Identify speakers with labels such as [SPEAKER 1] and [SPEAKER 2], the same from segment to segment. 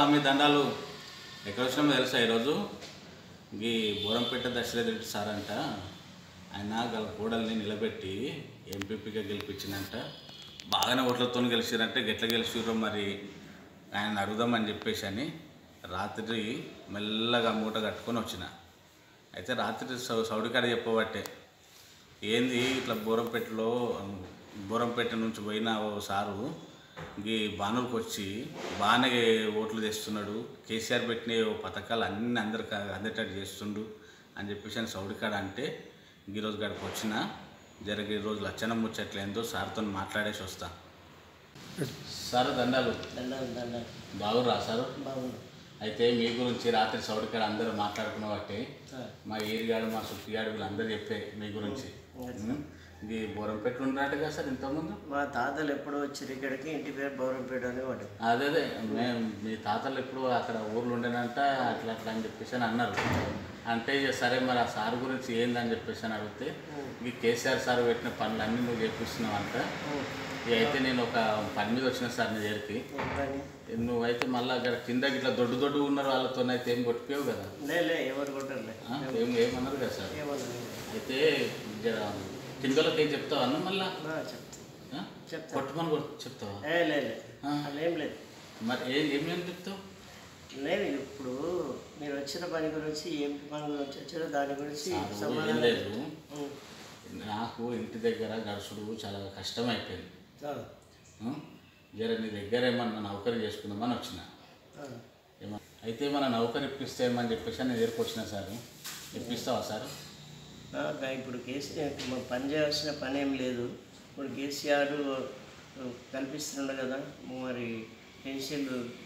[SPEAKER 1] స్వామి దండాలు ఎక్కడ వచ్చినామో తెలుసా ఈరోజు ఈ బోరంపేట దశరథ రెడ్డి సార్ అంట ఆయన గల కూడల్ని నిలబెట్టి ఎంపీపీగా గెలిపించిందంట బాగానే ఓట్లతో గెలిచిరంటే ఎట్లా గెలిచిర్రో మరి ఆయన అడుగుదామని చెప్పేసి అని రాత్రి మెల్లగా మూట కట్టుకొని వచ్చిన అయితే రాత్రి సౌ సౌడికాడ చెప్పబట్టే ఏంది ఇట్లా బోరంపేటలో బోరంపేట నుంచి పోయిన ఓ సారు ఈ బాణులకు వచ్చి బాగానే ఓట్లు తెస్తున్నాడు కేసీఆర్ పెట్టిన ఓ పథకాలు అన్ని అందరికి అందేటట్టు చేస్తుండు అని చెప్పేసి అని సౌడికాడ అంటే ఈరోజు కాడికి వచ్చిన జరిగే రోజు లచ్చన ముచ్చట్లు ఏందో సార్తో మాట్లాడేసి వస్తా సార్ దండాలు
[SPEAKER 2] దండాలు దండాలు
[SPEAKER 1] బాగురా సారు
[SPEAKER 2] బాగుంది
[SPEAKER 1] అయితే మీ గురించి రాత్రి సౌడికాడ అందరూ మాట్లాడుకున్న బట్టి
[SPEAKER 2] సార్
[SPEAKER 1] మా ఏరిగాడు మా సుట్టిగాడు వీళ్ళందరూ చెప్పే మీ గురించి ఉం? ఇది బోరంపేట ఉన్నారటగా సార్ ఇంతకుముందు
[SPEAKER 2] మా తాతలు ఎప్పుడో వచ్చారు ఇక్కడికి ఇంటి పేరు బౌరంపేట అని వాడు
[SPEAKER 1] అదే అదే మేము మీ తాతలు ఎప్పుడు అక్కడ ఊర్లో ఉండేనంట అట్లా అట్లా అని చెప్పేసి అని అన్నారు అంటే ఇక సరే మరి ఆ సార్ గురించి ఏందని చెప్పేసి అని అడిగితే ఈ కేసీఆర్ సార్ పెట్టిన పనులన్నీ నువ్వు చేపిస్తున్నావు అంట ఇక అయితే నేను ఒక పని మీద వచ్చిన సార్ నీ దగ్గరికి
[SPEAKER 2] ఏం పని
[SPEAKER 1] నువ్వైతే మళ్ళీ అక్కడ కింద ఇట్లా దొడ్డు దొడ్డు ఉన్నారు వాళ్ళతోనైతే ఏం కొట్టిపోయావు కదా
[SPEAKER 2] లే లే ఎవరు కొట్టరులే
[SPEAKER 1] ఆ? ఏం ఏమన్నారు కదా సార్
[SPEAKER 2] ఏమన్నా
[SPEAKER 1] అయితే జర కిందలోకి ఏం చెప్తావా అన్న మళ్ళా
[SPEAKER 2] చెప్తా
[SPEAKER 1] ఆ?
[SPEAKER 2] చెప్తా.
[SPEAKER 1] కొట్టమని కొట్టు చెప్తావా
[SPEAKER 2] ఏ లే లే
[SPEAKER 1] ఆ.
[SPEAKER 2] అలా ఏం లేదు
[SPEAKER 1] మరి ఏ ఏమేమి చెప్తావు
[SPEAKER 2] లేదు ఇప్పుడు మీరు వచ్చిన పని గురించి ఏం పని గురించి వచ్చారో దాని గురించి
[SPEAKER 1] సారు, ఏం
[SPEAKER 2] సమాధానం
[SPEAKER 1] లేదు
[SPEAKER 2] ఉం.
[SPEAKER 1] నాకు ఇంటి దగ్గర గడుచుడు చాలా కష్టం అయిపోయింది
[SPEAKER 2] ఆ,
[SPEAKER 1] ఆ? జర నీ దగ్గర ఏమన్నా నౌకరీ చేసుకుందామని వచ్చిన
[SPEAKER 2] ఆ.
[SPEAKER 1] ఏమన్నా అయితే మన నౌకరీ ఇప్పిస్తే ఏమని చెప్పేసి నేను దగ్గరకు వచ్చిన సార్ ఇప్పిస్తావా సార్
[SPEAKER 2] ఆ, దా- ఇప్పుడు కేసీఆర్ ఇప్పుడు మనం పని చేయాల్సిన పని ఏం లేదు ఇప్పుడు కేసీఆర్ కల్పిస్తుండ కదా మరి పెన్షన్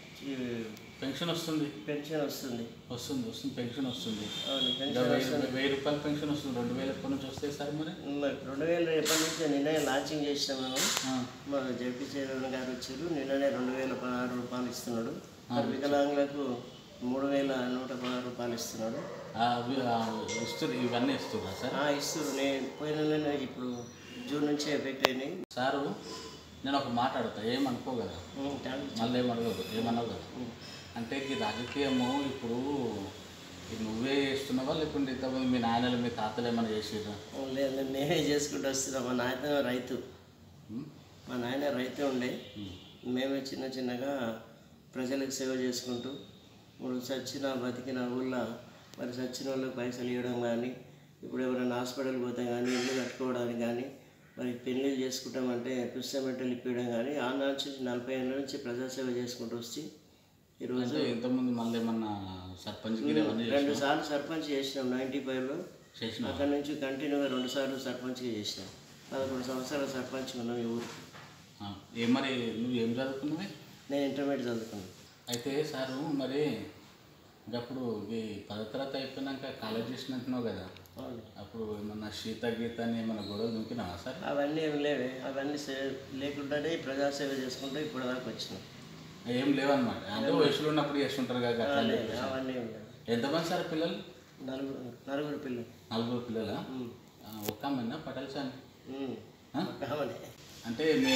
[SPEAKER 1] పెన్షన్ వస్తుంది
[SPEAKER 2] పెన్షన్ వస్తుంది
[SPEAKER 1] వస్తుంది వస్తుంది పెన్షన్ వస్తుంది
[SPEAKER 2] అవును
[SPEAKER 1] ఇంకా
[SPEAKER 2] పెన్షన్
[SPEAKER 1] వెయ్యి
[SPEAKER 2] వస్తుంది
[SPEAKER 1] వెయ్యి రూపాయల పెన్షన్ వస్తుంది రెండు వేల ఎప్పటి నుంచి వస్తాయి సార్ మరి
[SPEAKER 2] మరి రెండు వేల రేపటి నుంచి నిన్నే లాంచింగ్ చేసినాం మేము
[SPEAKER 1] ఆ.
[SPEAKER 2] మా జడ్పీ చైర్మన్ గారు వచ్చారు నిన్ననే రెండు వేల పదహారు రూపాయలు ఇస్తున్నాడు మరి వికలాంగులకు మూడు వేల నూట పదహారు రూపాయలు ఇస్తున్నాడు
[SPEAKER 1] ఆ, అవి ఆ, ఇస్తారు ఇవన్నీ ఇస్తున్నా సార్
[SPEAKER 2] ఆ, ఇస్తున్నారు నేను పోయిన నెల ఇప్పుడు జూన్ నుంచి ఎఫెక్ట్ అయినాయి
[SPEAKER 1] సారు నేను ఒక మాట అడుగుతా ఏమనుకో కదా
[SPEAKER 2] ఉం, థాంక్స్.
[SPEAKER 1] మళ్ళీ ఏమడగదు ఏమన్నావు కదా అంటే ఈ రాజకీయము ఇప్పుడు ఇది నువ్వే చేస్తున్నావా లేకుంటే ఇంతకుముందు మీ నాయనలు మీ తాతలు ఏమైనా చేసిర్రా
[SPEAKER 2] ఉం, లేదు లేదు, మేమే చేసుకుంటూ వస్తున్నాం మా నాయన రైతు
[SPEAKER 1] ఉం?
[SPEAKER 2] మా నాయన రైతే ఉండే
[SPEAKER 1] ఉం.
[SPEAKER 2] మేమే చిన్న చిన్నగా ప్రజలకు సేవ చేసుకుంటూ ఇప్పుడు చచ్చిన బతికిన ఊళ్ళో మరి చచ్చిన వాళ్ళకి పైసలు ఇవ్వడం కానీ ఇప్పుడు ఎవరైనా హాస్పిటల్ పోతే కానీ ఇల్లు కట్టుకోవడానికి కానీ మరి పెళ్ళిళ్ళు చేసుకుంటామంటే పుస్తమెంటలు ఇప్పించడం కానీ ఆ నుంచి నలభై ఏళ్ళ నుంచి ప్రజాసేవ చేసుకుంటూ వచ్చి ఈరోజు
[SPEAKER 1] అంటే ఇంతకుముందు మళ్ళీ ఏమన్నా సర్పంచ్ గిరి అవన్నీ
[SPEAKER 2] రెండు సార్లు సర్పంచ్ చేసినాం నైంటీ ఫైవ్లో
[SPEAKER 1] చేసిన
[SPEAKER 2] అక్కడ నుంచి కంటిన్యూగా రెండు సార్లు సర్పంచ్గా చేసినాం పదకొండు సంవత్సరాలు సర్పంచ్ ఉన్నాం ఈ ఊరు
[SPEAKER 1] ఏం మరి నువ్వు ఏం చదువుకున్నావే
[SPEAKER 2] నేను ఇంటర్మీడియట్ చదువుకున్నాను
[SPEAKER 1] అయితే సారు మరి అప్పుడు ఈ పదో తరగతి అయిపోయినాక కాలేజ్ చేసినట్టున్నావు కదా
[SPEAKER 2] అవును
[SPEAKER 1] అప్పుడు ఏమన్నా శీత గీత అని ఏమన్నా గొడవలు దుంకినావా సార్
[SPEAKER 2] అవన్నీ ఏమి లేవే అవన్నీ సే- లేకుండానే ప్రజాసేవ చేసుకుంటూ ఇప్పుడు దాకా వచ్చినాం
[SPEAKER 1] ఏం లేవన్నమాట అంటే వయసులో ఉన్నప్పుడు చేస్తుంటారు కదా అట్లా అని
[SPEAKER 2] లేదు,
[SPEAKER 1] చెప్పేసి.
[SPEAKER 2] అవన్నీ ఏమి లేవు
[SPEAKER 1] ఎంతమంది సార్ పిల్లలు
[SPEAKER 2] నలుగురు నలుగురు పిల్లలు
[SPEAKER 1] నలుగురు పిల్లలా
[SPEAKER 2] ఉమ్.
[SPEAKER 1] ఆ, ఒక్క అమ్మాయినా పటేల్ సార్
[SPEAKER 2] ఉమ్.
[SPEAKER 1] ఆ?
[SPEAKER 2] కావాలి
[SPEAKER 1] అంటే మీ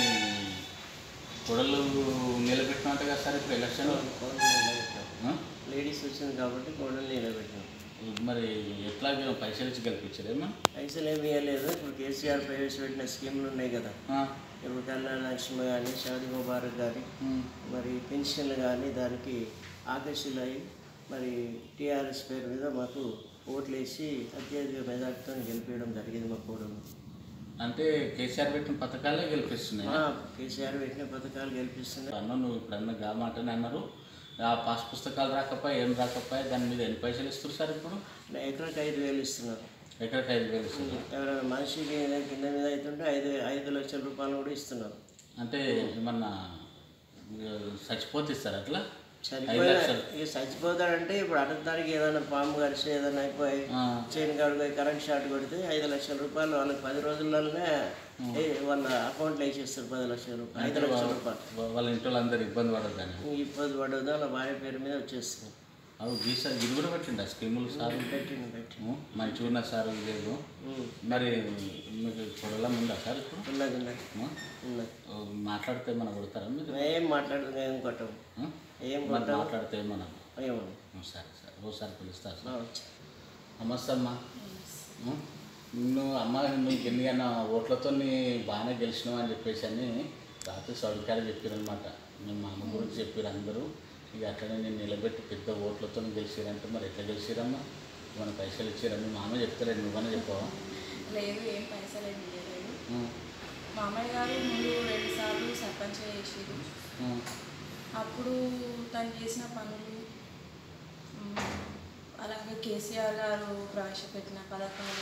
[SPEAKER 1] కొడలు నిలబెట్టినట్టు కదా సార్ ఇప్పుడు ఎలక్షన్
[SPEAKER 2] కోడలు నిలబెట్టాం లేడీస్ వచ్చింది కాబట్టి కోడలు నిలబెట్టాం
[SPEAKER 1] మరి ఎట్లా మీరు పైసలు ఇచ్చి గెలిపించారేమో
[SPEAKER 2] పైసలు ఏమి ఇవ్వలేదు ఇప్పుడు కేసీఆర్ ప్రవేశపెట్టిన స్కీములు ఉన్నాయి కదా ఇప్పుడు కళ్యాణ లక్ష్మి కానీ షాదీ ముబారక్ కానీ మరి పెన్షన్లు కానీ దానికి ఆకర్షితులై మరి టీఆర్ఎస్ పేరు మీద మాకు ఓట్లు వేసి అత్యధిక మెజార్టీతో గెలిపించడం జరిగింది మా కోడలు
[SPEAKER 1] అంటే కేసీఆర్ పెట్టిన పథకాలే గెలిపిస్తున్నాయి
[SPEAKER 2] ఆ, కేసీఆర్ పెట్టిన పథకాలు గెలిపిస్తున్నాయి
[SPEAKER 1] అన్న నువ్వు ఇప్పుడు అన్న గా మాటనే అన్నారు ఆ పాస్ పుస్తకాలు రాకపోయి ఏం రాకపోయి దాని మీద ఎన్ని పైసలు ఇస్తారు సార్ ఇప్పుడు
[SPEAKER 2] ఎకరాకి ఐదు వేలు ఇస్తున్నారు
[SPEAKER 1] ఎక్కడికి ఐదు వేలు ఇస్తారు
[SPEAKER 2] ఎవరైనా మనిషికి ఏదైనా కింద మీద అవుతుంటే ఐదు ఐదు లక్షల రూపాయలు కూడా ఇస్తున్నారు
[SPEAKER 1] అంటే ఏమన్నా ఇక చచ్చిపోతే ఇస్తారు అట్లా ఐదు
[SPEAKER 2] చనిపోయిన
[SPEAKER 1] లక్షలు
[SPEAKER 2] ఇక చచ్చిపోతాడంటే ఇప్పుడు అడగడానికి ఏదైనా పాము కరిచి ఏదైనా అయిపోయి
[SPEAKER 1] ఆ,
[SPEAKER 2] చైన్ కాడు కరెంట్ షాట్ కొడితే ఐదు లక్షల రూపాయలు వాళ్ళకి పది రోజుల్లోనే ఏ, వాళ్ళ అకౌంట్లో వేసేస్తారు పది లక్షల రూపాయలు ఐదు లక్షల రూపాయలు
[SPEAKER 1] వా- వాళ్ళ ఇంట్లో అందరు ఇబ్బంది పడద్దని
[SPEAKER 2] ఇబ్బంది పడదు వాళ్ళ భార్య పేరు మీద వచ్చేస్తుంది
[SPEAKER 1] అవి గీసారు ఇది కూడా పెట్టిండ స్కీములు సార్
[SPEAKER 2] పెట్టింది పెట్టి
[SPEAKER 1] మంచిగా ఉన్న సార్ లేదు మరి మీకు చూడాల ఉందా సార్ ఇప్పుడు
[SPEAKER 2] ఉన్నది ఉన్నది
[SPEAKER 1] ఆ?
[SPEAKER 2] ఉన్నది
[SPEAKER 1] ఓ, మాట్లాడితే మనం కొడతారా మీరు
[SPEAKER 2] ఏం మాట్లాడుతుంది ఏం కొట్టము
[SPEAKER 1] ఆ?
[SPEAKER 2] ఏం
[SPEAKER 1] మరి
[SPEAKER 2] కొట్టావు
[SPEAKER 1] మాట్లాడితే ఏమన్నా
[SPEAKER 2] ఏమన్నా
[SPEAKER 1] సరే సరే ఓసారి పిలుస్తా సార్
[SPEAKER 2] రావచ్చు
[SPEAKER 1] నమస్తే అమ్మా ఉం? నిన్ను అమ్మ నువ్వు ఎన్నికన్నా ఓట్లతో బాగానే గెలిచినావు అని చెప్పేసి అని రాత్రి సౌడికాడ చెప్పారనమాట మీ మామ గురించి చెప్పారు అందరూ ఇక అట్లనే నేను నిలబెట్టి పెద్ద ఓట్లతో గెలిచిరంటే మరి ఎట్లా గెలిచిరమ్మా మన పైసలు ఇచ్చారా మీ మామ చెప్తారు నువ్వనే చెప్పావా
[SPEAKER 3] లేదు ఏం పైసలు ఏమి ఇవ్వలేదు
[SPEAKER 1] ఉం.
[SPEAKER 3] మామయ్య గారు ముందు రెండు సార్లు సర్పంచ్ చేసేది
[SPEAKER 1] ఉం.
[SPEAKER 3] అప్పుడు తను చేసిన పనులు మ్, అలాగే కేసీఆర్ గారు ప్రవేశపెట్టిన పథకాలు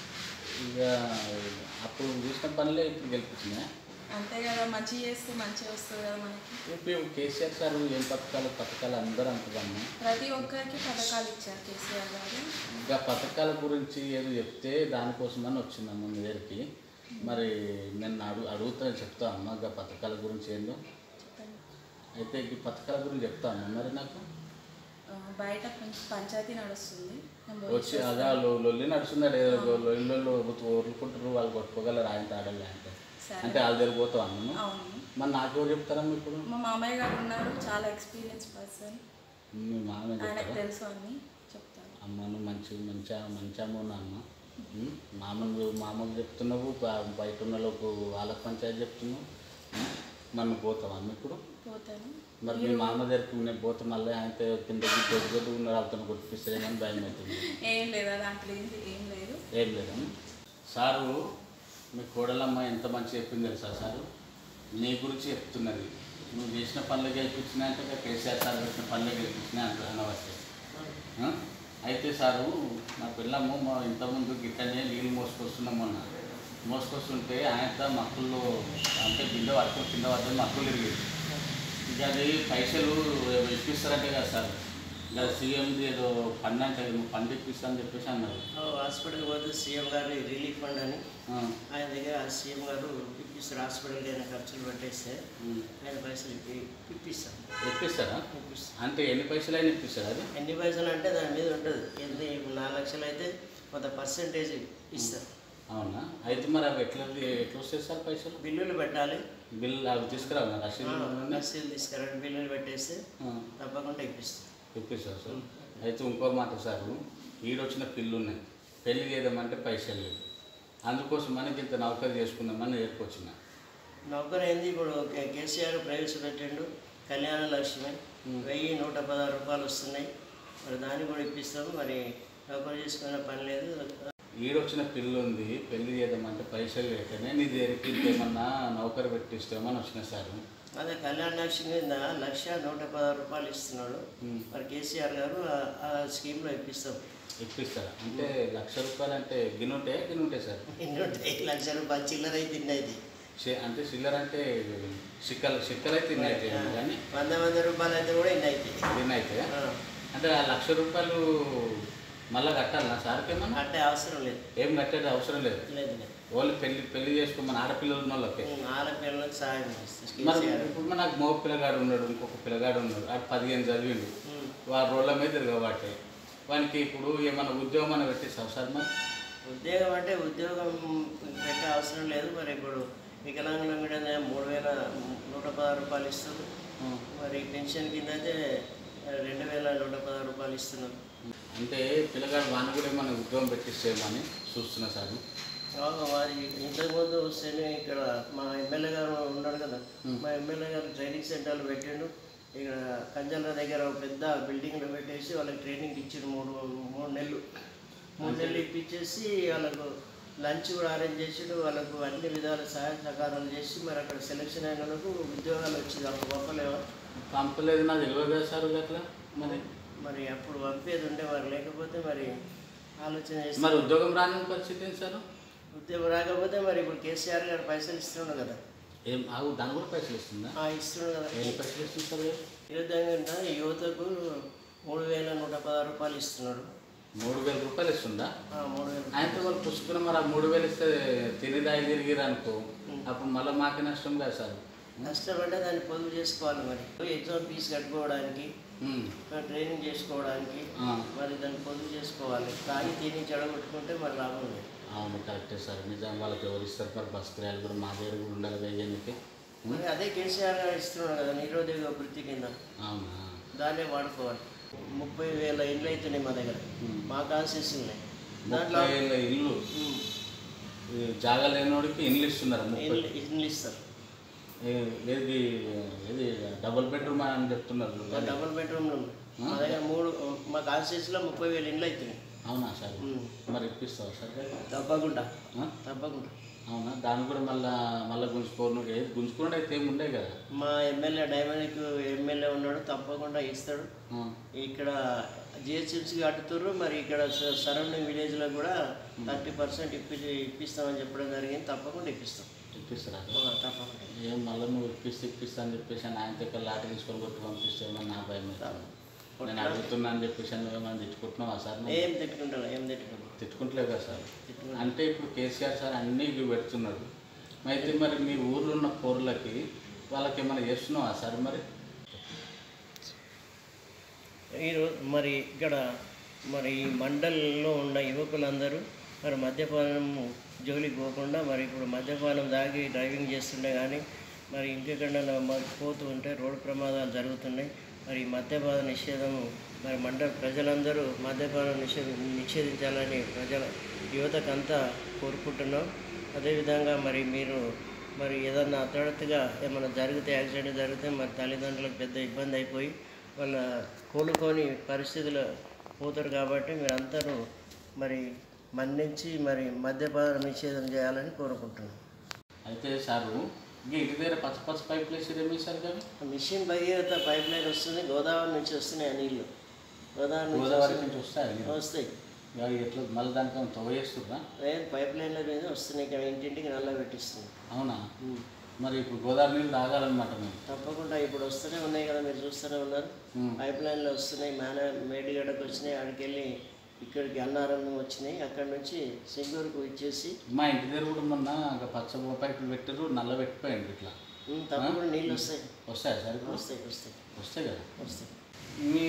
[SPEAKER 1] ఇక అప్పుడు చూసిన పనులే ఇప్పుడు గెలిపించినా
[SPEAKER 3] అంతే కదా మంచి చేస్తే మంచిగా వస్తుంది కదా మనకి
[SPEAKER 1] ఇప్పుడు కేసీఆర్ సార్ ఏం పథకాలు పథకాలు అందరూ అంటున్నాము
[SPEAKER 3] ప్రతి ఒక్కరికి పథకాలు ఇచ్చారు కేసీఆర్ గారు
[SPEAKER 1] ఇంకా పథకాల గురించి ఏదో చెప్తే దానికోసమని వచ్చిందమ్మ మీ దగ్గరికి మరి నేను అడుగు అడుగుతా చెప్తా అమ్మ ఇంకా పథకాల గురించి ఏందో
[SPEAKER 3] చెప్పండి
[SPEAKER 1] అయితే ఈ పథకాల గురించి చెప్తా అమ్మ మరి నాకు
[SPEAKER 3] ఆ, బయట పం- పంచాయతీ నడుస్తుంది నేను పోయి
[SPEAKER 1] వచ్చి అదా లొ- లొల్లి నడుస్తున్నాడు ఏదో లొల్లిలో ఊరుకుంటారు వాళ్ళు కొట్టుకోగలరు ఆయన తాడాలి అంటే
[SPEAKER 3] సరే.
[SPEAKER 1] అంటే వాళ్ళ దగ్గర పోతావు అమ్మను
[SPEAKER 3] అవును
[SPEAKER 1] మరి నాకెవరు చెప్తారమ్మా ఇప్పుడు
[SPEAKER 3] మా మామయ్య గారు ఉన్నారు చాలా ఎక్స్పీరియన్స్ పర్సన్
[SPEAKER 1] మీ మామే
[SPEAKER 3] ఆయనకు
[SPEAKER 1] చెప్తారా
[SPEAKER 3] తెలుసు అని చెప్తాను
[SPEAKER 1] అమ్మ నువ్వు మంచి మంచిగా మంచి అమ్మ ఉన్నా అమ్మ ఉం? మామూలు మామూలు చెప్తున్నావు బ- బయట ఉన్న వాళ్ళకు వాళ్ళకి పంచాయతీ చెప్తున్నావు ఉం? మరి నువ్వు పోతావా అమ్మ ఇప్పుడు
[SPEAKER 3] పోతాను
[SPEAKER 1] మరి మీ మామ దగ్గరికి నేను పోతే మళ్ళీ ఆయనతో కిందకి దొడ్డు దొడ్డు ఉన్న వాళ్ళతో కొట్టిపిస్తారేమని భయం అవుతుంది
[SPEAKER 3] ఏం లేదు దాంట్లో ఏం ఏం లేదు
[SPEAKER 1] ఏం లేదమ్మ సారు మీ కోడలమ్మ ఎంత మంచి చెప్పింది తెలుసా సారు నీ గురించి చెప్తున్నది నువ్వు చేసిన పనులు గెలిపించినా అంటే ఇక కేసీఆర్ సార్ పెట్టిన పనులు గెలిపించినా అంట అనవస్తే ఆ? అయితే సారు మా పిల్లమ్మ మా ఇంతకుముందు గిట్టనే నీళ్ళు మోసుకొస్తున్నాం మొన్న మోసుకొస్తుంటే ఆయనతో మక్కుల్లో అంటే బిందె పట్టుకొని కింద పట్టుకొని మక్కులు ఇరిగింది ఇక అది పైసలు ఇప్పిస్తారంటే కదా సార్ ఇక సీఎంది ఏదో ఫండ్ అంటే ఫండ్ ఇప్పిస్తా అని చెప్పేసి అన్నారు
[SPEAKER 2] హాస్పిటల్కి పోతే సీఎం గారు రిలీఫ్ ఫండ్ అని
[SPEAKER 1] ఆ,
[SPEAKER 2] ఆయన దగ్గర ఆ సీఎం గారు ఇప్పిస్తారు హాస్పిటల్కి అయినా ఖర్చులు పెట్టేస్తే
[SPEAKER 1] ఉమ్.
[SPEAKER 2] ఆయన పైసలు ఇప్పి ఇప్పిస్తాం
[SPEAKER 1] ఇప్పిస్తారా
[SPEAKER 2] ఇప్పిస్తాం
[SPEAKER 1] అంటే ఎన్ని పైసలు అయినా ఇప్పిస్తారా అది
[SPEAKER 2] ఎన్ని పైసలు అంటే దాని మీద ఉంటుంది ఎంత ఇప్పుడు నాలుగు లక్షలు అయితే కొంత పర్సంటేజ్ ఇస్తారు
[SPEAKER 1] అవునా అయితే మరి అవి ఎట్లా ఎట్లా వస్తాయి సార్ పైసలు
[SPEAKER 2] బిల్లులు పెట్టాలి
[SPEAKER 1] బిల్ అవి తీసుకురావు రసీదు
[SPEAKER 2] రసీదు తీసుకురండి బిల్లులు పెట్టేస్తే తప్పకుండా ఇప్పిస్తాం
[SPEAKER 1] ఇప్పిస్తారు సార్ అయితే ఇంకో మాట సార్ ఈడొచ్చిన పిల్లు ఉన్నాయి పెళ్లి చేద్దామంటే పైసలు లేవు అందుకోసం మనకి ఇంత నౌకరీ చేసుకుందామని ఏర్కొచ్చిన
[SPEAKER 2] నౌకరు ఏంది ఇప్పుడు కే- కేసీఆర్ ప్రవేశపెట్టిండు కళ్యాణ లక్ష్మి వెయ్యి నూట పదహారు రూపాయలు వస్తున్నాయి మరి దాన్ని కూడా ఇప్పిస్తాము మరి నౌకరు చేసుకునే పని లేదు
[SPEAKER 1] ఈడొచ్చిన పిల్లు ఉంది పెళ్లి చేద్దామంటే పైసలు లేకనే నీ దగ్గరికి ఇంకేమన్నా నౌకరీ పెట్టిస్తామని వచ్చిన సార్
[SPEAKER 2] అదే కళ్యాణ లక్ష్మి కింద లక్ష నూట పదహారు రూపాయలు ఇస్తున్నాడు
[SPEAKER 1] ఉమ్.
[SPEAKER 2] మరి కేసీఆర్ గారు ఆ- ఆ స్కీమ్లో ఇప్పిస్తాం
[SPEAKER 1] ఇప్పిస్తారా అంటే లక్ష రూపాయలు అంటే గినుంటే గినుంటే సార్
[SPEAKER 2] ఎన్ని ఉంటాయి లక్ష రూపాయలు చిల్లర అయితే ఇన్ని అయితే
[SPEAKER 1] చి- అంటే చిల్లర అంటే చిక్కలు చిక్కలు అయితే ఇన్ని అయితే కానీ
[SPEAKER 2] వంద వంద రూపాయలు అయితే కూడా ఇన్ని అవుతాయి
[SPEAKER 1] ఇన్ని అయితే
[SPEAKER 2] ఆ,
[SPEAKER 1] అంటే ఆ లక్ష రూపాయలు మళ్ళీ కట్టాలి నా సార్కి ఏమన్నా
[SPEAKER 2] కట్టే అవసరం లేదు
[SPEAKER 1] ఏం కట్టేది అవసరం లేదు
[SPEAKER 2] లేదు లేదు
[SPEAKER 1] ఓన్లీ పెళ్లి పెళ్లి చేసుకోమని ఆడపిల్లలు ఉన్న వాళ్ళకి
[SPEAKER 2] ఆడపిల్లలకు సాయం చేస్తాం
[SPEAKER 1] మరి
[SPEAKER 2] కేసీఆర్
[SPEAKER 1] ఇప్పుడు నాకు మగ పిల్లగాడు ఉన్నాడు ఇంకొక పిల్లగాడు ఉన్నాడు ఆడు పదిహేను చదివిండు
[SPEAKER 2] ఉమ్.
[SPEAKER 1] వాడు రోడ్ల మీద తిరగబట్టే వానికి ఇప్పుడు ఏమైనా ఉద్యోగం అని పెట్టేస్తావు సార్ మరి
[SPEAKER 2] ఉద్యోగం అంటే ఉద్యోగం పెట్టే అవసరం లేదు మరి ఇప్పుడు వికలాంగుల మీద మూడు వేల నూట పదహారు రూపాయలు ఇస్తారు
[SPEAKER 1] ఉం.
[SPEAKER 2] మరి పెన్షన్ కింద అయితే రెండు వేల నూట పదహారు రూపాయలు ఇస్తున్నారు
[SPEAKER 1] అంటే పిల్లగాడు వాడిని కూడా ఏమైనా ఉద్యోగం పెట్టిస్తేమని చూస్తున్నా సార్
[SPEAKER 2] అవును, మరి ఇంతకుముందు వస్తేనే ఇక్కడ మా ఎమ్మెల్యే గారు ఉన్నాడు కదా మా ఎమ్మెల్యే గారు ట్రైనింగ్ సెంటర్లు పెట్టిండు ఇక్కడ కంజల దగ్గర ఒక పెద్ద బిల్డింగ్లో పెట్టేసి వాళ్ళకి ట్రైనింగ్ ఇచ్చిండు మూడు మూడు నెలలు మూడు నెలలు ఇప్పించేసి వాళ్ళకు లంచ్ కూడా అరేంజ్ చేసిండు వాళ్ళకు అన్ని విధాల సహాయ సహకారాలు చేసి మరి అక్కడ సెలెక్షన్ అయిన వాళ్ళకు ఉద్యోగాలు వచ్చింది అప్పుడు గొప్పలేవా
[SPEAKER 1] పంపలేదు నాకు తెలియదు కదా సార్ అట్లా మరి
[SPEAKER 2] మరి అప్పుడు పంపేది ఉండే మరి లేకపోతే మరి ఆలోచన చేసి
[SPEAKER 1] మరి ఉద్యోగం రాని పరిస్థితి ఏంటి సార్
[SPEAKER 2] ఉద్యోగం రాకపోతే మరి ఇప్పుడు కేసీఆర్ గారు పైసలు ఇస్తున్నాడు కదా
[SPEAKER 1] ఏం ఆగు దాని కూడా పైసలు ఇస్తుందా
[SPEAKER 2] ఆ, ఇస్తున్నాడు కదా
[SPEAKER 1] ఏం పైసలు ఇస్తుంది సార్
[SPEAKER 2] ఈ విధంగా యువతకు మూడు వేల నూట పదహారు రూపాయలు ఇస్తున్నాడు
[SPEAKER 1] మూడు వేల రూపాయలు ఇస్తుందా
[SPEAKER 2] ఆ, మూడు వేలు
[SPEAKER 1] ఆయనతో వాళ్ళు పుచ్చుకున్న మరి ఆ మూడు వేలు ఇస్తే తినేదాయి తిరిగిరు అనుకో అప్పుడు మళ్ళీ మాకే నష్టం కదా సార్
[SPEAKER 2] కష్టపడ్డా దాన్ని పొదుపు చేసుకోవాలి మరి ఎగ్జామ్ ఫీజు కట్టుకోవడానికి
[SPEAKER 1] ఉమ్.
[SPEAKER 2] ట్రైనింగ్ చేసుకోవడానికి
[SPEAKER 1] ఆ,
[SPEAKER 2] మరి దాన్ని పొదుపు చేసుకోవాలి తాగి తిని చెడగొట్టుకుంటే మరి లాభం లేదు
[SPEAKER 1] అవును కరెక్టే సార్ నిజం వాళ్ళకి ఎవరు ఇస్తారు మరి బస్ కిరాయిలు కూడా మా దగ్గర కూడా ఉండాలి వేయడానికి
[SPEAKER 2] మరి అదే కేసీఆర్ గారు ఇస్తున్నాడు కదా నిరుద్యోగ వృత్తి కింద
[SPEAKER 1] అవునా
[SPEAKER 2] దాన్నే వాడుకోవాలి ముప్పై వేల ఇండ్లు అవుతున్నాయి మా దగ్గర
[SPEAKER 1] ఉమ్.
[SPEAKER 2] మా కాన్సెస్ ఉన్నాయి దాంట్లో
[SPEAKER 1] ముప్పై ఏళ్ళ ఇల్లు
[SPEAKER 2] ఉమ్,
[SPEAKER 1] ఈ జాగా లేనివాడికి ఇల్లు ఇస్తున్నారు ముప్పై
[SPEAKER 2] ఇండ్లు ఇండ్లు ఇస్తారు
[SPEAKER 1] ఏ- ఏది ఏది డబుల్ బెడ్రూమ్ అని చెప్తున్నారు
[SPEAKER 2] మా డబుల్ బెడ్రూమ్లు ఉన్నాయి మా దగ్గర మూడు మా కాన్సెస్లో ముప్పై వేల ఇండ్లు అవుతున్నాయి
[SPEAKER 1] అవునా సార్
[SPEAKER 2] ఉమ్,
[SPEAKER 1] మరి ఇప్పిస్తావా సార్
[SPEAKER 2] తప్పకుండా
[SPEAKER 1] ఆ?
[SPEAKER 2] తప్పకుండా
[SPEAKER 1] అవునా దాన్ని కూడా మళ్ళా మళ్ళీ గుంజుకోను ఏది గుంజుకోవడం అయితే ఏమి ఉండే కదా
[SPEAKER 2] మా ఎమ్మెల్యే డైమండ్కి ఎమ్మెల్యే ఉన్నాడు తప్పకుండా ఇస్తాడు
[SPEAKER 1] ఆ,
[SPEAKER 2] ఇక్కడ జిహెచ్ఎంసీ కట్టుతుర్రు మరి ఇక్కడ స- సరౌండింగ్ విలేజ్లో కూడా థర్టీ పర్సెంట్ ఇప్పి ఇప్పిస్తామని చెప్పడం జరిగింది తప్పకుండా ఇప్పిస్తాం
[SPEAKER 1] ఇప్పిస్తారా
[SPEAKER 2] ఆ, తప్పకుండా
[SPEAKER 1] ఏం మళ్ళీ నువ్వు ఇప్పిస్తే ఇప్పిస్తా అని చెప్పేసి అని ఆయన దగ్గర లాట తీసుకొని కొట్టి పంపిస్తేమని నా భయం అవుతుంది. నేను అడుగుతున్నా అని చెప్పేసి అని ఏమైనా తిట్టుకుంటున్నావా సార్ నువ్వు?
[SPEAKER 2] ఏం తిట్టుకుంటాను ఏం తిట్టుకుంటాను
[SPEAKER 1] తిట్టుకుంటలేవు కదా సార్ అంటే ఇప్పుడు కేసీఆర్ సార్ అన్నీ ఇవి పెడుతున్నాడు అయితే మరి మీ ఊర్లో ఉన్న పౌరులకి వాళ్ళకి ఏమైనా చేస్తున్నావా సార్ మరి
[SPEAKER 2] ఈరోజు మరి ఇక్కడ మరి ఈ మండలంలో ఉన్న యువకులందరూ మరి మద్యపానం జోలికి పోకుండా మరి ఇప్పుడు మద్యపానం దాగి డ్రైవింగ్ చేస్తుండే కానీ మరి ఇంకెక్కడైనా మరి పోతూ ఉంటే రోడ్డు ప్రమాదాలు జరుగుతున్నాయి మరి ఈ మద్యపాన నిషేధం మరి మండల ప్రజలందరూ మద్యపానం నిషేధ నిషేధించాలని ప్రజల యువతకంతా కోరుకుంటున్నాం అదేవిధంగా మరి మీరు మరి ఏదన్నా అతడతగా ఏమైనా జరిగితే యాక్సిడెంట్ జరిగితే మరి తల్లిదండ్రులకు పెద్ద ఇబ్బంది అయిపోయి వాళ్ళ కోలుకొని పరిస్థితులు పోతారు కాబట్టి మీరందరూ మరి మన్నించి మరి మద్యపాన నిషేధం చేయాలని కోరుకుంటున్నాం
[SPEAKER 1] అయితే సారు ఇంకా ఇంటి దగ్గర పచ్చ పచ్చ పైపులు వేసి ఏమి సార్ కదా
[SPEAKER 2] మిషన్ భగీరథ పైప్ లైన్ వస్తుంది గోదావరి నుంచి వస్తున్నాయి ఆ నీళ్ళు గోదావరి నుంచి
[SPEAKER 1] గోదావరి
[SPEAKER 2] వస్తున్నాయి.
[SPEAKER 1] నుంచి వస్తాయి నీళ్ళు.
[SPEAKER 2] వస్తాయి
[SPEAKER 1] ఇక ఎట్లా మళ్ళీ దానికి ఏమైనా తవ్వ చేస్తుర్రా
[SPEAKER 2] లేదు పైప్ లైన్ల మీద వస్తున్నాయి ఇక్కడ ఇంటింటికి నల్ల పెట్టిస్తుంది
[SPEAKER 1] అవునా మరి ఇప్పుడు గోదావరి నీళ్ళు తాగాలన్నమాట మేము
[SPEAKER 2] తప్పకుండా ఇప్పుడు వస్తూనే ఉన్నాయి కదా మీరు చూస్తూనే ఉన్నారు
[SPEAKER 1] ఉమ్.
[SPEAKER 2] పైప్ లైన్లు వస్తున్నాయి మేన మేడిగడ్డకు వచ్చినాయి అక్కడికి వెళ్ళి ఇక్కడికి అన్నారం వచ్చినాయి అక్కడ నుంచి సింగూరుకు ఇచ్చేసి
[SPEAKER 1] మా ఇంటి దగ్గర కూడా మొన్న ఇంకా పచ్చ పైపులు పెట్టారు నల్ల పెట్టిపోయింది ఇట్లా
[SPEAKER 2] ఉమ్, తప్పకుండా నీళ్ళు వస్తాయి
[SPEAKER 1] వస్తాయా సార్ ఇప్పుడు
[SPEAKER 2] వస్తాయి వస్తాయి
[SPEAKER 1] వస్తాయి కదా
[SPEAKER 2] వస్తాయి
[SPEAKER 1] మీ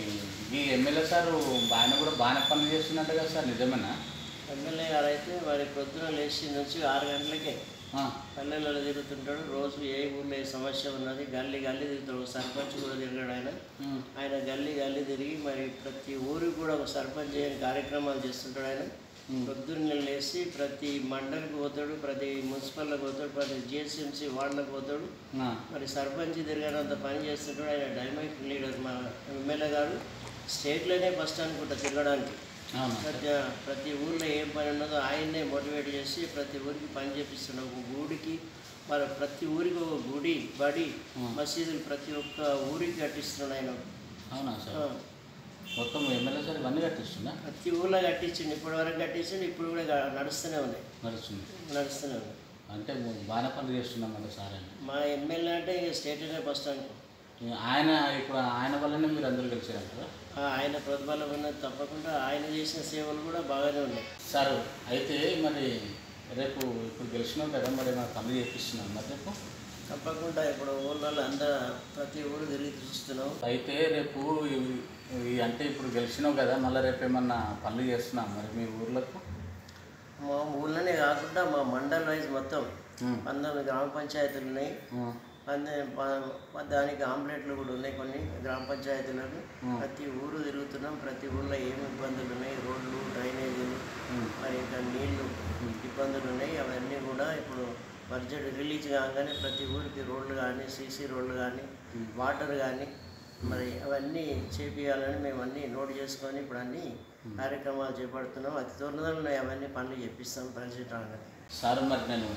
[SPEAKER 1] ఈ ఎమ్మెల్యే సార్ ఆయన కూడా బాగానే పనులు చేస్తున్నట్టు కదా సార్ నిజమేనా
[SPEAKER 2] ఎమ్మెల్యే గారు అయితే మరి పొద్దున లేచి నుంచి ఆరు గంటలకే
[SPEAKER 1] ఆ,
[SPEAKER 2] పల్లెలలో తిరుగుతుంటాడు రోజు ఏ ఊళ్ళో ఏ సమస్య ఉన్నది గల్లీ గల్లీ తిరుగుతాడు సర్పంచ్ కూడా తిరిగాడు ఆయన
[SPEAKER 1] ఉమ్,
[SPEAKER 2] ఆయన గల్లీ గల్లీ తిరిగి మరి ప్రతి ఊరికి కూడా ఒక సర్పంచ్ చేయని కార్యక్రమాలు చేస్తుంటాడు ఆయన పొద్దున్న లేచి ప్రతి మండలికి పోతాడు ప్రతి మున్సిపల్కి పోతాడు ప్రతి జిహెచ్ఎంసీ వార్డులకు పోతాడు
[SPEAKER 1] ఆ,
[SPEAKER 2] మరి సర్పంచ్ తిరగడంత పని చేస్తుంటాడు ఆయన డైమండ్ లీడర్ మా ఎమ్మెల్యే గారు స్టేట్లోనే ఫస్ట్ అనుకుంటా తిరగడానికి
[SPEAKER 1] అవునా
[SPEAKER 2] ప్రతి ప్రతి ఊర్లో ఏం పని ఉన్నదో ఆయన్నే మోటివేట్ చేసి ప్రతి ఊరికి పని చేపిస్తున్నాడు ఒక గుడికి మరి ప్రతి ఊరికి ఒక గుడి బడి మసీదులు ప్రతి ఒక్క ఊరికి కట్టిస్తున్నాడు ఆయన
[SPEAKER 1] అవునా
[SPEAKER 2] ఆ,
[SPEAKER 1] సార్ మొత్తం ఎమ్మెల్యే సార్ ఇవన్నీ కట్టిస్తుందా
[SPEAKER 2] ప్రతి ఊర్లో కట్టించిండు ఇప్పటి వరకు కట్టించండి ఇప్పుడు కూడా గా- నడుస్తూనే ఉన్నాయి
[SPEAKER 1] నడుస్తుంది
[SPEAKER 2] నడుస్తూనే ఉన్నాయి
[SPEAKER 1] అంటే బాగానే పనులు చేస్తున్నాం కదా సార్ ఆయన
[SPEAKER 2] మా ఎమ్మెల్యే అంటే ఇక స్టేట్లోనే ఫస్ట్ అనుకో
[SPEAKER 1] ఆయన ఇప్పుడు ఆయన వల్లనే మీరు అందరూ గెలిచారంటారా
[SPEAKER 2] ఆ, ఆయన ప్రతిఫలం ఉన్నది తప్పకుండా ఆయన చేసిన సేవలు కూడా బాగానే ఉన్నాయి
[SPEAKER 1] సార్ అయితే మరి రేపు ఇప్పుడు గెలిచినాం కదా మరి మన పనులు చేపిస్తున్నాం మరి రేపు
[SPEAKER 2] తప్పకుండా ఇప్పుడు ఊళ్ళో అందరూ ప్రతి ఊరు తిరిగి చూస్తున్నాం
[SPEAKER 1] అయితే రేపు ఈ- ఈ అంటే ఇప్పుడు గెలిచినావు కదా మళ్ళీ రేపు ఏమన్నా పనులు చేస్తున్నాం మరి మీ ఊర్లకు
[SPEAKER 2] మా ఊళ్ళోనే కాకుండా మా మండల్ వైజ్ మొత్తం
[SPEAKER 1] ఉమ్,
[SPEAKER 2] పంతొమ్మిది గ్రామ పంచాయతీలు ఉన్నాయి
[SPEAKER 1] ఉమ్,
[SPEAKER 2] పంద ప- దానికి ఆంప్లెట్లు కూడా ఉన్నాయి కొన్ని గ్రామ పంచాయతీలకు ప్రతి ఊరు తిరుగుతున్నాం ప్రతి ఊళ్ళో ఏమి ఇబ్బందులు ఉన్నాయి రోడ్లు డ్రైనేజీలు మరి ఇంకా నీళ్లు ఇబ్బందులు ఉన్నాయి అవన్నీ కూడా ఇప్పుడు బడ్జెట్ రిలీజ్ కాగానే ప్రతి ఊరికి రోడ్లు కానీ సీసీ రోడ్లు కానీ వాటర్ కానీ మరి అవన్నీ చేపియాలని మేము అన్నీ నోట్ చేసుకొని ఇప్పుడు అన్ని కార్యక్రమాలు చేపడుతున్నాం అతి త్వరలో అవన్నీ పనులు చేపిస్తాం బడ్జెట్ రాగానే
[SPEAKER 1] సార్ మరి నేను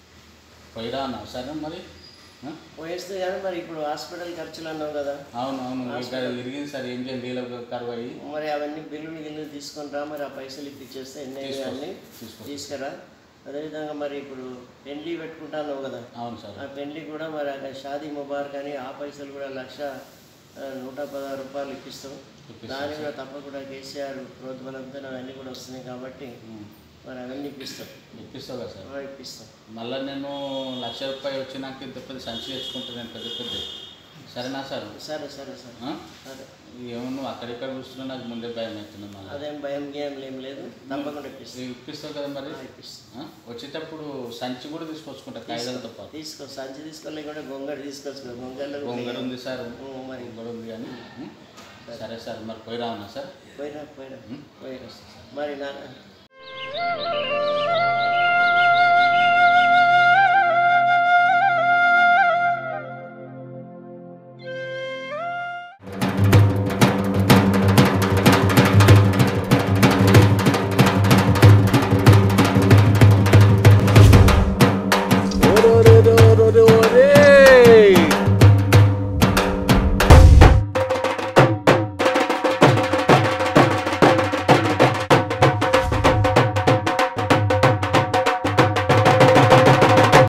[SPEAKER 1] పోయిరా అన్నావు సరే మరి ఆ?
[SPEAKER 2] పోయేస్తే కానీ మరి ఇప్పుడు హాస్పిటల్ ఖర్చులు అన్నావు కదా
[SPEAKER 1] అవును అవును ఇక్కడ విరిగింది సార్ ఏం చేయాలి నీళ్ళ కరువు అయ్యి
[SPEAKER 2] మరి అవన్నీ బిల్లులు గిల్లులు తీసుకొని రా మరి ఆ పైసలు ఇప్పించేస్తే ఎన్ని అన్నీ
[SPEAKER 1] తీసుకో
[SPEAKER 2] తీసుకురా అదేవిధంగా మరి ఇప్పుడు పెళ్లి పెట్టుకుంటాను కదా
[SPEAKER 1] అవును సార్
[SPEAKER 2] ఆ పెళ్లి కూడా మరి అక్కడ షాదీ ముబారక్ అని ఆ పైసలు కూడా లక్ష ఆ, నూట పదహారు రూపాయలు ఇప్పిస్తాం దాన్ని కూడా తప్పకుండా కేసీఆర్ ప్రోద్బలంతో అవన్నీ కూడా వస్తున్నాయి కాబట్టి
[SPEAKER 1] ఉమ్.
[SPEAKER 2] మరి అవన్నీ ఇప్పిస్తాం
[SPEAKER 1] ఇప్పిస్తావు కదా సార్
[SPEAKER 2] ఆ, ఇప్పిస్తాం
[SPEAKER 1] మళ్ళీ నేను లక్ష రూపాయలు వచ్చినాక ఇంత పెద్ద సంచి వేసుకుంటాను నేను పెద్ద పెద్ద సరేనా సార్
[SPEAKER 2] సరే సరే సరే
[SPEAKER 1] ఆ?
[SPEAKER 2] సరే
[SPEAKER 1] ఏమో నువ్వు అక్కడిక్కడ చూస్తున్నా నాకు ముందే భయం అవుతుంది మళ్ళీ
[SPEAKER 2] అదేం భయం గేమ్ ఏం లేదు తప్పకుండా ఇప్పిస్తాను
[SPEAKER 1] ఇప్పిస్తావు కదా మరి
[SPEAKER 2] ఇప్పిస్తాను
[SPEAKER 1] ఆ? వచ్చేటప్పుడు సంచి కూడా తీసుకొచ్చుకుంటా కాగితాలతో పాటు
[SPEAKER 2] తీసుకో సంచి తీసుకొని కూడా గొంగడి తీసుకొచ్చుకో గొంగళ్ళు
[SPEAKER 1] గొంగడు ఉంది సార్
[SPEAKER 2] మరి
[SPEAKER 1] గొంగడు ఉంది కానీ ఉం? సరే సార్ మరి పోయి రావునా సార్
[SPEAKER 2] పోయినా పోయినా
[SPEAKER 1] ఉం?
[SPEAKER 2] పోయినా మరి నాన్న